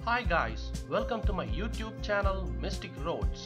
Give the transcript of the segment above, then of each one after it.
Hi guys, welcome to my YouTube channel Mystic Roads.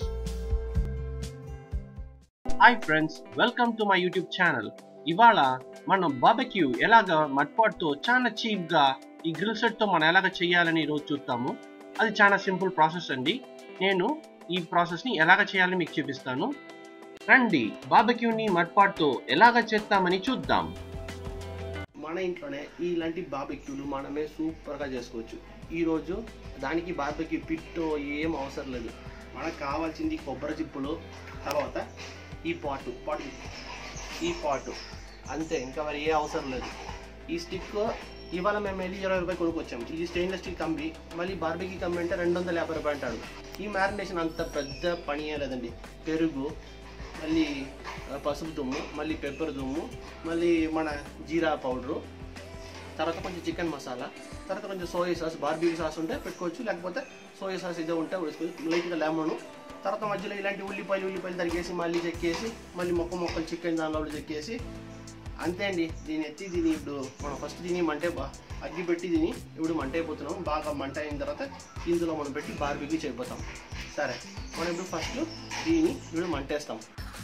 Hi friends welcome to my YouTube channel ఇవాళ మనం బాబెక్యూ ఎలాగ మట్పాట్తో చాలా చీప్గా ఈ గ్రిల్ సెట్తో మనం ఎలాగ చేయాలని ఈరోజు చూస్తాము అది చాలా సింపుల్ ప్రాసెస్ అండి నేను ఈ ప్రాసెస్ని ఎలాగ చేయాలని మీకు చూపిస్తాను రండి బాబెక్యూని మట్పాట్తో ఎలాగ చేస్తామని చూద్దాం మన ఇంట్లోనే ఇలాంటి బార్బెక్యూలు మనమే సూపర్గా చేసుకోవచ్చు ఈరోజు దానికి బార్బెక్యూ పిట్టో ఏం అవసరం లేదు మనకు కావాల్సింది కొబ్బరి చిప్పులు తర్వాత ఈ పాటు పాటు ఈ పాటు అంతే ఇంకా మరి ఏ అవసరం లేదు ఈ స్టిక్ ఇవాళ మేము వెళ్ళి ఇరవై రూపాయలు కొనుక్కొచ్చాము ఇది స్టెయిన్లెస్ స్టీల్ కంబి మళ్ళీ బార్బెక్యూ కంబి అంటే రెండు వందల యాభై రూపాయలు అంటాడు ఈ మ్యారినేషన్ అంత పెద్ద పని ఏ లేదండి పెరుగు మళ్ళీ ఆ, పసుపు దుమ్ము మళ్ళీ పెప్పర్ దుమ్ము మళ్ళీ మన జీరా పౌడరు తర్వాత కొంచెం చికెన్ మసాలా తర్వాత కొంచెం సోయా సాస్ బార్బీక్యూ సాస్ ఉంటే పెట్టుకోవచ్చు లేకపోతే సోయా సాస్ ఇదే ఉంటే వేసుకోవచ్చు లైట్గా లెమన్ తర్వాత మధ్యలో ఇలాంటి ఉల్లిపాయలు ఉల్లిపాయలు తరిగేసి మళ్ళీ చెక్కేసి మళ్ళీ మొక్క మొక్కలు చికెన్ దానిలో చెక్కేసి అంతే అండి దీని ఎత్తి దీని ఇప్పుడు మనం ఫస్ట్ దీని మంటే బా అగ్గి పెట్టి దీని ఇప్పుడు మంట అయిపోతున్నాం బాగా మంట అయిన తర్వాత ఇందులో మనం పెట్టి బార్బీక్యూ చేయబోతాం సరే మనం ఇప్పుడు ఫస్ట్ దీన్ని ఇప్పుడు మంటేస్తాం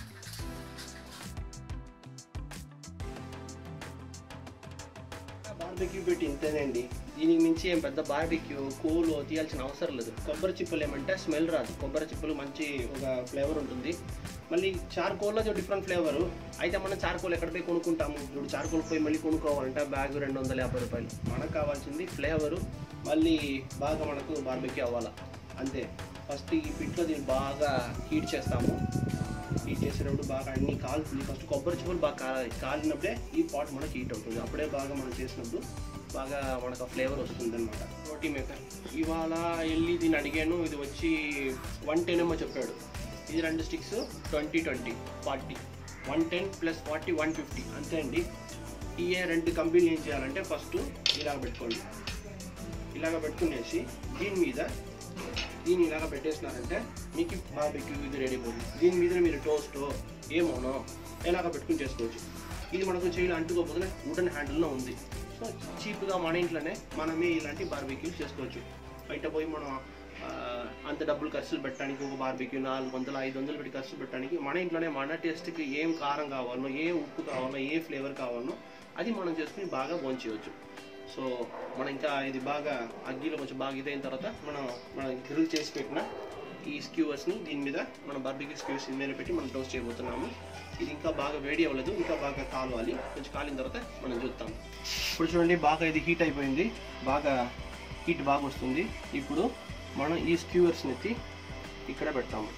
బార్బెక్యూ పెట్టి ఇంతేనండి దీనికి మించి ఏం పెద్ద బార్బెక్యూ కూలు తీయాల్సిన అవసరం లేదు కొబ్బరి చిప్పలు ఏమంటే స్మెల్ రాదు కొబ్బరి చిప్పలు మంచి ఒక ఫ్లేవర్ ఉంటుంది మళ్ళీ చార్కోల్లో డిఫరెంట్ ఫ్లేవర్ అయితే మనం చార్కోల్ ఎక్కడ పోయి కొనుక్కుంటాము ఇప్పుడు చార్కోల్ పోయి మళ్ళీ కొనుక్కోవాలంటే బ్యాగ్ రెండు వందల యాభై రూపాయలు మనకు కావాల్సింది ఫ్లేవరు మళ్ళీ బాగా మనకు బార్బెక్యూ అవ్వాలా అంతే ఫస్ట్ ఈ పిట్లో దీన్ని బాగా హీట్ చేస్తాము హీట్ చేసేటప్పుడు బాగా అన్ని కాలుతుంది ఫస్ట్ కొబ్బరి చిప్పలు బాగా కాలాలి కాలినప్పుడే ఈ పాట్ మనకి హీట్ అవుతుంది అప్పుడే బాగా మనం చేసినప్పుడు బాగా మనకు ఆ ఫ్లేవర్ వస్తుంది అనమాట రోటీ మేకర్ ఇవాళ వెళ్ళి దీన్ని అడిగాను ఇది వచ్చి వన్ టెన్ ఏమో చెప్పాడు ఇది రెండు sticks twenty twenty forty one ten plus forty one fifty అంతే అండి ఈ రెండు కంపెనీలు ఏం చేయాలంటే ఫస్ట్ ఇలాగ పెట్టుకోండి ఇలాగ పెట్టుకునేసి దీని మీద దీన్ని ఇలాగ పెట్టేసినారంటే మీకు బార్బెక్యూ ఇది రెడీ అయిపోతుంది దీని మీద మీరు టోస్ట్ ఏమోనో ఎలాగ పెట్టుకుని చేసుకోవచ్చు ఇది మనకు చేయాలి అంటుకోకపోతే వుడెన్ హ్యాండిల్లో ఉంది సో చీప్గా మన ఇంట్లోనే మనమే ఇలాంటి బార్బెక్యూ చేసుకోవచ్చు బయట పోయి మనం ఆ, అంత డబ్బులు ఖర్చులు పెట్టడానికి ఒక బార్బెక్యూ నాలుగు వందలు ఐదు వందలు పెట్టి ఖర్చు పెట్టడానికి మన ఇంట్లోనే మన టేస్ట్కి ఏం కారం కావాలో ఏ ఉప్పు కావాలో ఏ ఫ్లేవర్ కావాలో అది మనం చేసుకుని బాగా భోంచేయవచ్చు సో మనం ఇంకా ఇది బాగా అగ్గిలో కొంచెం బాగా ఇదైన తర్వాత మనం మనం గ్రిల్ చేసి పెట్టిన ఈ స్క్యూవర్స్ని దీని మీద మనం బార్బిక్యూ స్క్యూవర్స్ మీద పెట్టి మనం టోస్ట్ చేయబోతున్నాము ఇది ఇంకా బాగా వేడి అవ్వలేదు ఇంకా బాగా కావాలి కొంచెం కాలిన తర్వాత మనం చూద్దాం ఇప్పుడు చూడండి బాగా ఇది హీట్ అయిపోయింది బాగా హీట్ బాగా వస్తుంది ఇప్పుడు మనం ఈ స్క్యూవర్స్ని ఎత్తి ఇక్కడ పెడతాము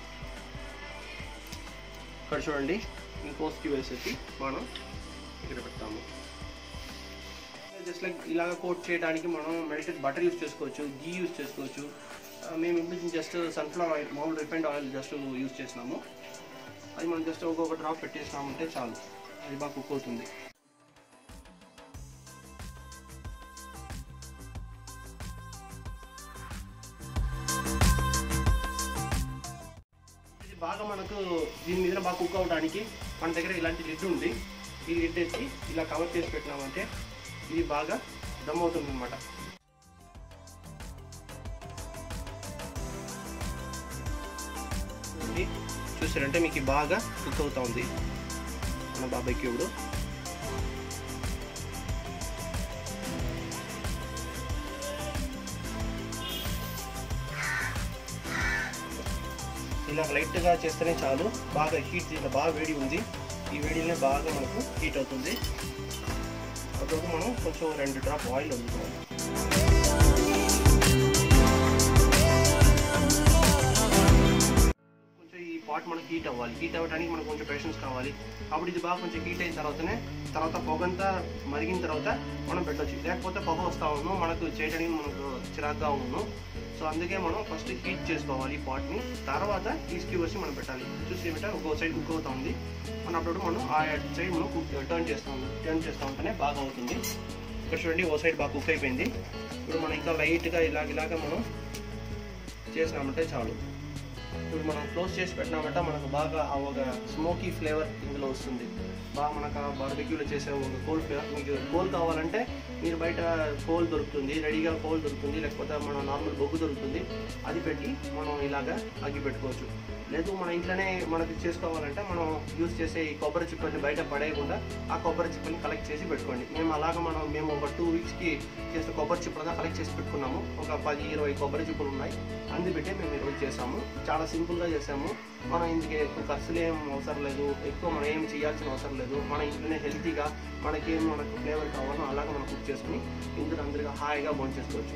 ఇక్కడ చూడండి ఇంకో స్క్యూవర్స్ ఎత్తి మనం ఇక్కడ పెడతాము జస్ట్ లైక్ ఇలాగ కోట్ చేయడానికి మనం మెల్టెడ్ బటర్ యూస్ చేసుకోవచ్చు గీ యూస్ చేసుకోవచ్చు ఆ, మేము ఇప్పుడు జస్ట్ సన్ఫ్లవర్ ఆయిల్ మామూలు రిఫైండ్ ఆయిల్ జస్ట్ యూస్ చేసినాము అది మనం జస్ట్ ఒక్కొక్క డ్రాప్ పెట్టేసినామంటే చాలు అది బాగా కుక్ అవుతుంది ఇది బాగా మనకు దీని మీద బాగా కుక్ అవడానికి మన దగ్గర ఇలాంటి లిడ్ ఉంది ఈ లిడ్ ఎత్తి ఇలా కవర్ చేసి పెట్టినామంటే ఇది బాగా దమ్ అవుతుంది అనమాట చూసారంటే మీకు ఇది బాగా కుక్ అవుతా ఉంది మన బాబాయ్ క్యూబ్డు ఇలా లైట్గా చేస్తేనే చాలు బాగా హీట్ దీంట్లో బాగా వేడి ఉంది ఈ వేడిలోనే బాగా మనకు హీట్ అవుతుంది అప్పుడు మనం కొంచెం రెండు డ్రాప్ ఆయిల్ వదులుకోవాలి కొంచెం ఈ పాట్ మనకి హీట్ అవ్వాలి హీట్ అవ్వడానికి మనకు కొంచెం పేషెన్స్ కావాలి అప్పుడు ఇది బాగా కొంచెం హీట్ అయిన తర్వాతనే తర్వాత పొగంతా మరిగిన తర్వాత మనం పెట్టొచ్చు లేకపోతే పొగ వస్తా ఉన్నాం మనకు చేయడానికి మనకు చిరాగ్గా ఉన్నాం సో అందుకే మనం ఫస్ట్ హీట్ చేసుకోవాలి ఈ పాట్ని తర్వాత ఈ స్క్యూవర్స్ని మనం పెట్టాలి చూసి ఏమిటా ఒక సైడ్ కుక్ అవుతా ఉంది మనం అప్పుడు మనం ఆ సైడ్ మనం కుక్ టర్న్ చేస్తాం టర్న్ చేస్తూ ఉంటేనే బాగా అవుతుంది ఇక్కడ చూడండి ఓ సైడ్ బాగా కుక్ అయిపోయింది ఇప్పుడు మనం ఇంకా లైట్గా ఇలాగ ఇలాగ మనం చేసినామంటే చాలు ఇప్పుడు మనం క్లోజ్ చేసి పెట్టినామంటే మనకు బాగా ఆ ఒక స్మోకీ ఫ్లేవర్ ఇందులో వస్తుంది బాగా మనకు ఆ బార్బెక్యూలో చేసే ఒక కోల్ ఫ్లేవర్ మీకు కోల్ కావాలంటే మీరు బయట కోల్ దొరుకుతుంది రెడీగా కోల్ దొరుకుతుంది లేకపోతే మన నార్మల్ బొగ్గు దొరుకుతుంది అది పెట్టి మనం ఇలాగా అగ్గి పెట్టుకోవచ్చు లేదు మన ఇంట్లోనే మనకి చేసుకోవాలంటే మనం యూస్ చేసే ఈ కొబ్బరి చిప్పల్ని బయట పడేయకుండా ఆ కొబ్బరి చిప్పల్ని కలెక్ట్ చేసి పెట్టుకోండి మేము అలాగ మనం మేము ఒక టూ వీక్స్కి చేసిన కొబ్బరి చిప్పలుగా కలెక్ట్ చేసి పెట్టుకున్నాము ఒక పది ఇరవై కొబ్బరి చిప్పలు ఉన్నాయి అందు పెట్టే మేము ఈరోజు చేసాము చాలా సింపుల్గా చేసాము మనం ఇందుకే ఎక్కువ ఖర్చులు ఏం అవసరం లేదు ఎక్కువ మనం ఏం చేయాల్సిన అవసరం లేదు మన ఇంట్లోనే హెల్తీగా మనకేం మనకు ఫ్లేవర్ కావాలో అలాగ మనం కుక్ చేసుకుని ఇందులో అందరిగా హాయిగా భోజనం చేసుకోవచ్చు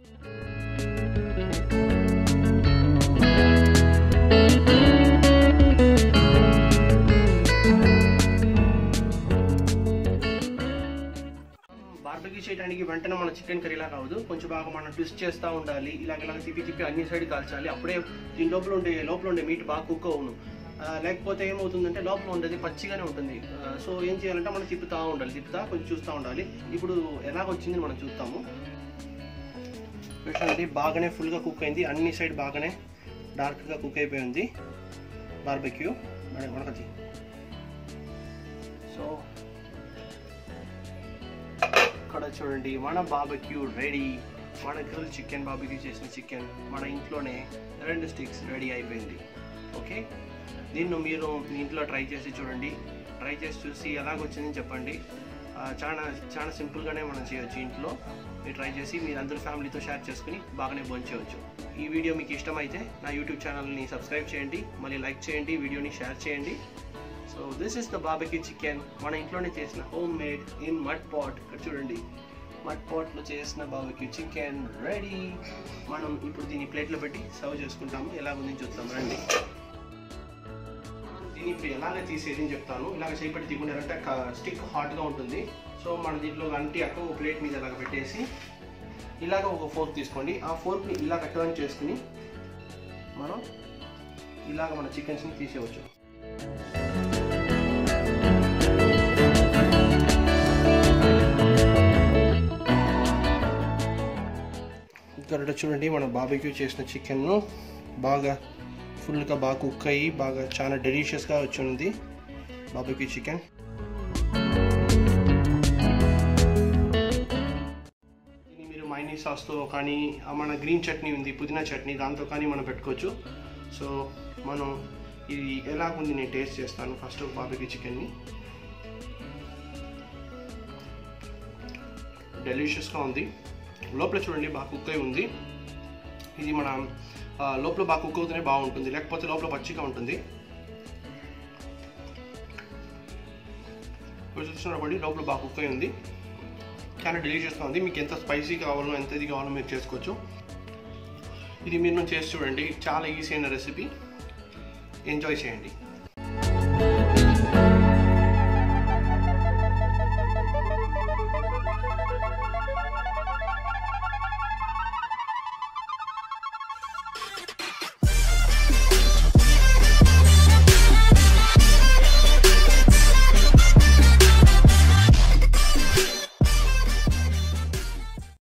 బార్బెక్యూ చేయడానికి వెంటనే మన చికెన్ కర్రీలా కావద్దు కొంచెం బాగా మనం ట్విస్ట్ చేస్తూ ఉండాలి ఇలాగ ఇలాగ తిప్పి తిప్పి అన్ని సైడ్ కాల్చాలి అప్పుడే దీని లోపల ఉండే లోపల ఉండే మీట్ బాగా కుక్ అవును ఆ, లేకపోతే ఏమవుతుందంటే లోపల ఉండేది పచ్చిగానే ఉంటుంది ఆ, సో ఏం చేయాలంటే మనం తిప్పుతూ ఉండాలి తిప్పుతా కొంచెం చూస్తూ ఉండాలి ఇప్పుడు ఎలాగ వచ్చింది మనం చూస్తాము చూడండి బాగానే ఫుల్గా కుక్ అయింది అన్ని సైడ్ బాగానే డార్క్గా కుక్ అయిపోయింది బార్బెక్యూ మనకది సో ఇక్కడ చూడండి మన బాబక్యూ రెడీ మన గ్రిల్ చికెన్ బాబక్యూ చేసిన చికెన్ మన ఇంట్లోనే రెండు స్టిక్స్ రెడీ అయిపోయింది ఓకే దీన్ని మీరు మీ ఇంట్లో ట్రై చేసి చూడండి ట్రై చేసి చూసి ఎలాగొచ్చిందని చెప్పండి ఆ, చాలా చాలా సింపుల్గానే మనం చేయొచ్చు ఇంట్లో మీరు ట్రై చేసి మీరు అందరి ఫ్యామిలీతో షేర్ చేసుకుని బాగానే భోంచేయచ్చు ఈ వీడియో మీకు ఇష్టమైతే నా యూట్యూబ్ ఛానల్ని సబ్స్క్రైబ్ చేయండి మళ్ళీ లైక్ చేయండి వీడియోని షేర్ చేయండి so this is the barbecue chicken మన ఇంట్లోనే చేసిన home made in mud pot ఇక్కడ చూడండి మడ్ పాట్లో చేసిన బాబెక్యూ చికెన్ రెడీ మనం ఇప్పుడు దీన్ని ప్లేట్లో పెట్టి సర్వ్ చేసుకుంటాము ఎలా ఉంది చూద్దాం రండి దీన్ని ఇప్పుడు ఎలాగ తీసేది అని చెప్తాను ఇలాగ చేపట్టి తీసుకున్నారంటే స్టిక్ హాట్గా ఉంటుంది సో మన దీంట్లో అంటి అక్క ఒక ప్లేట్ మీద ఇలాగ పెట్టేసి ఇలాగ ఒక ఫోర్క్ తీసుకోండి ఆ ఫోర్క్ని ఇలాగ టర్న్ చేసుకుని మనం ఇలాగ మన చికెన్స్ని తీసేయవచ్చు ఇక్కడ చూడండి మన బాబిక్యూ చేసిన చికెన్ను బాగా ఫుల్గా బాగా కుక్ అయ్యి బాగా చాలా డెలిషియస్గా వచ్చి ఉంది బాబిక్యూ చికెన్ దీన్ని మీరు మైనీ సాస్తో కానీ ఆ మన గ్రీన్ చట్నీ ఉంది పుదీనా చట్నీ దాంతో కానీ మనం పెట్టుకోవచ్చు సో మనం ఇది ఎలాగుంది నేను టేస్ట్ చేస్తాను ఫస్ట్ బాబిక్యూ చికెన్ని డెలిషియస్గా ఉంది లోపల చూడండి బాగా కుక్ అయి ఉంది ఇది మన ఆ, లోపల బాగా కుక్ అవుతూనే బాగుంటుంది లేకపోతే లోపల పచ్చిగా ఉంటుంది ఇప్పుడు చూస్తున్నప్పటి లోపల బాగా కుక్ అయి ఉంది చాలా డెలిషియస్గా ఉంది మీకు ఎంత స్పైసీ కావాలో ఎంత ఇది కావాలో మీరు చేసుకోవచ్చు ఇది మీరు చేసి చూడండి చాలా ఈజీ అయిన రెసిపీ ఎంజాయ్ చేయండి